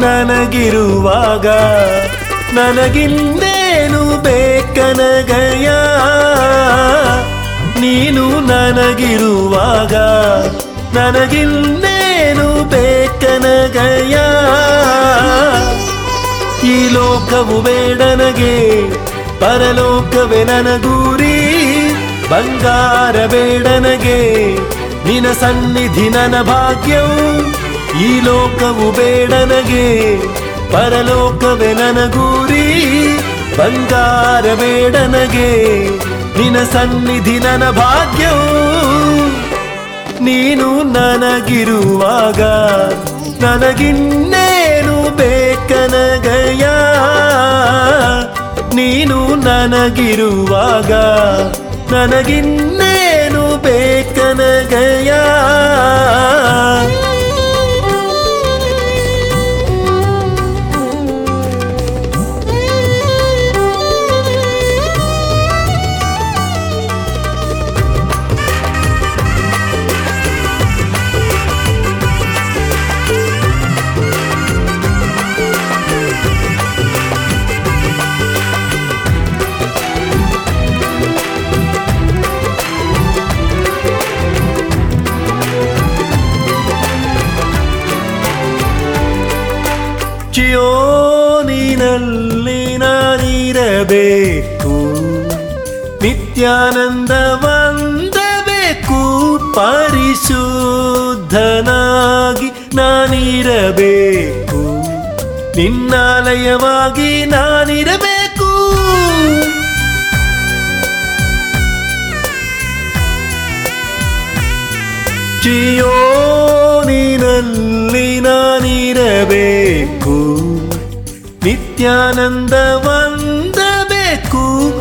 ನನಗಿರುವಾಗ ನನಗಿನ್ನೇನು ಬೇಕನಗಯ ನೀನು ನನಗಿರುವಾಗ ನನಗಿನ್ನೇನು ಬೇಕನಗಯ ಈ ಲೋಕವು ಬೇಡನಗೆ ಪರಲೋಕವೇ ನನಗೂರಿ ಬಂಗಾರ ಬೇಡನಗೆ ನಿನ ಸನ್ನಿಧಿ ನನ್ನ ಭಾಗ್ಯವು ಈ ಲೋಕವು ಬೇಡನಗೆ ಪರಲೋಕವೇ ನನಗೂರಿ ಬಂಗಾರ ಬೇಡನಗೆ ನಿನ ಸನ್ನಿಧಿ ನನ್ನ ಭಾಗ್ಯವು ನೀನು ನನಗಿರುವಾಗ ನನಗಿನ್ನೇನು ಬೇಕನಗಯ ನೀನು ನನಗಿರುವಾಗ ನನಗಿನ್ನೇನು ಬೇಕನಗಯ ಚಿಯೋನಿನಲ್ಲಿ ನಾನಿರಬೇಕು ನಿತ್ಯಾನಂದ ವಂದಬೇಕು ಪರಿಶುದ್ಧನಾಗಿ ನಾನಿರಬೇಕು ನಿನ್ನಾಲಯವಾಗಿ ನಾನಿರಬೇಕು ಚಿಯೋನಿನಲ್ಲಿ ನಾನಿರಬೇಕು ನಿತ್ಯಾನಂದ ವಂದಬೇಕು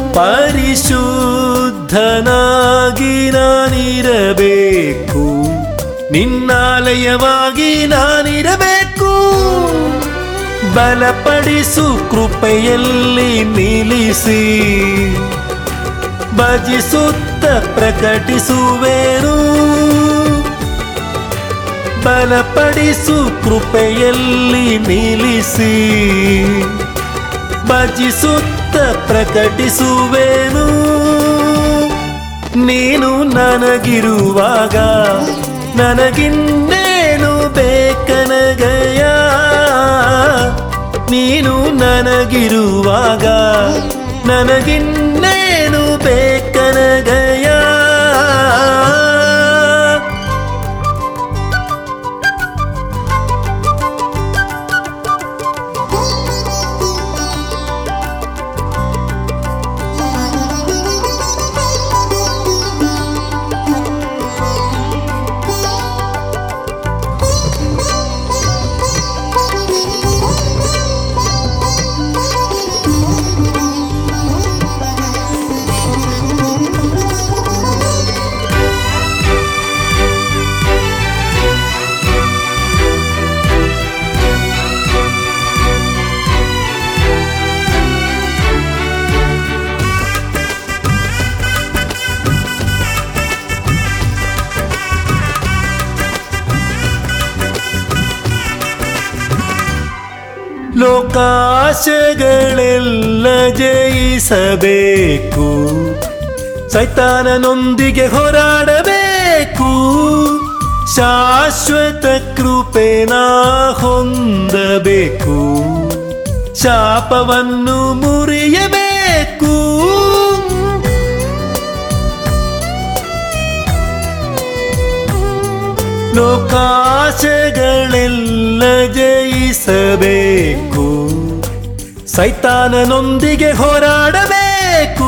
ಪರಿಶುದ್ಧನಾಗಿ ನಾನಿರಬೇಕು ನಿನ್ನಾಲಯವಾಗಿ ನಾನಿರಬೇಕು ಬಲಪಡಿಸು ಕೃಪೆಯಲ್ಲಿ ನಿಲ್ಲಿಸಿ ಭಜಿಸುತ್ತ ಪ್ರಕಟಿಸುವೇನು ಬಲಪಡಿಸು ಕೃಪೆಯಲ್ಲಿ ನಿಲ್ಲಿಸಿ ಭಜಿಸುತ್ತ ಪ್ರಕಟಿಸುವೇನು ನೀನು ನನಗಿರುವಾಗ ನನಗಿನ್ನೇನು ಬೇಕನಗಯ ನೀನು ನನಗಿರುವಾಗ ನನಗಿನ್ನೇನು ಬೇಕನಗಯ ಲೋಕಾಶಗಳೆಲ್ಲ ಜಯಿಸಬೇಕು ಸೈತಾನನೊಂದಿಗೆ ಹೋರಾಡಬೇಕು ಶಾಶ್ವತ ಕೃಪೆನ ಹೊಂದಬೇಕು ಶಾಪವನ್ನು ಮುರಿಯಬೇಕು ಲೋಕಾಶಗಳೆಲ್ಲ ಜಯಿಸಬೇಕು ಸೈತಾನನೊಂದಿಗೆ ಹೋರಾಡಬೇಕು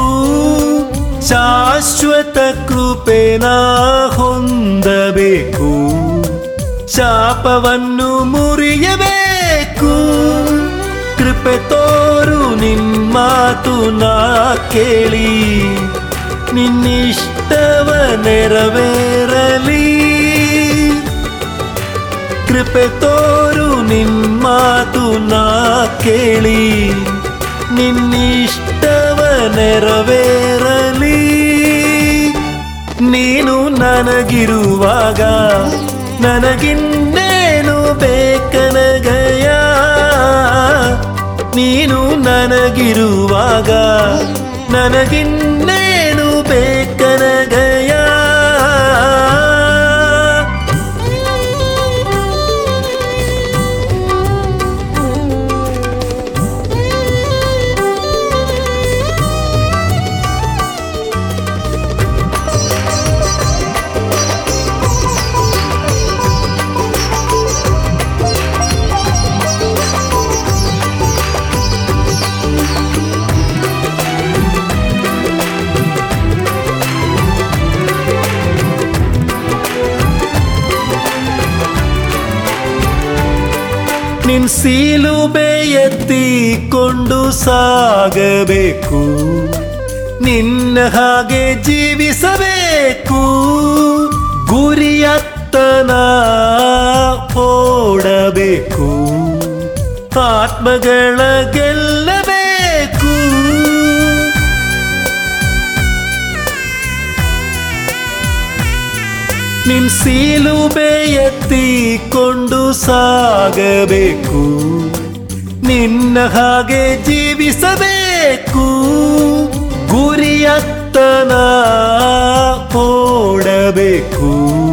ಶಾಶ್ವತ ಕೃಪೆನ ಹೊಂದಬೇಕು ಶಾಪವನ್ನು ಮುರಿಯಬೇಕು ಕೃಪೆ ತೋರು ನಿನ್ಮಾತು ನಾ ಕೇಳಿ ನಿನ್ನಿಷ್ಟವ ನೆರವೇರಲಿ ಕೃಪೆ ತೋರು ನಿನ್ಮಾತು ನಾ ಕೇಳಿ ನಿನ್ನಿಷ್ಟವ ನೆರವೇರಲಿ ನೀನು ನನಗಿರುವಾಗ ನನಗಿನ್ನೇನು ಬೇಕನಗಯ ನೀನು ನನಗಿರುವಾಗ ನನಗಿನ್ನೇನು ಬೇಕನಗಯ ನಿನ್ ಸೀಲುಬೆ ಎತ್ತಿಕೊಂಡು ಸಾಗಬೇಕು ನಿನ್ನ ಹಾಗೆ ಜೀವಿಸಬೇಕು ಗುರಿಯತ್ತನ ಓಡಬೇಕು ಆತ್ಮಗಳ ಗೆಲ್ಲಬೇಕು ನಿನ್ ಸೀಲುಬೆ ಎತ್ತಿಕೊಂಡು ಸಾಗಬೇಕು ನಿನ್ನ ಹಾಗೆ ಜೀವಿಸಬೇಕು ಗುರಿಯತ್ತನ ಓಡಬೇಕು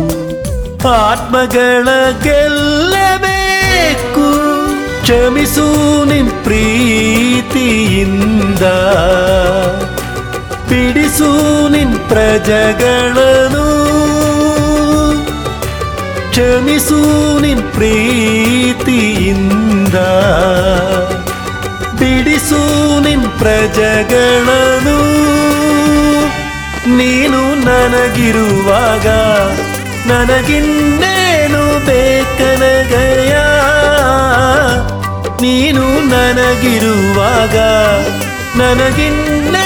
ಆತ್ಮಗಳ ಗೆಲ್ಲಬೇಕು ಕ್ಷಮಿಸು ನಿನ್ ಪ್ರೀತಿಯಿಂದ ಬಿಡಿಸು ನಿನ್ ಪ್ರಜಗಳನ್ನು ಕ್ಷಮಿಸು ನಿನ್ ಪ್ರೀತಿಯಿಂದ ಬಿಡಿಸು ನಿನ್ ಪ್ರಜಗಳನ್ನು ನೀನು ನನಗಿರುವಾಗ ನನಗಿನ್ನೇನು ಬೇಕನಗಯ ನೀನು ನನಗಿರುವಾಗ ನನಗಿನ್ನೇ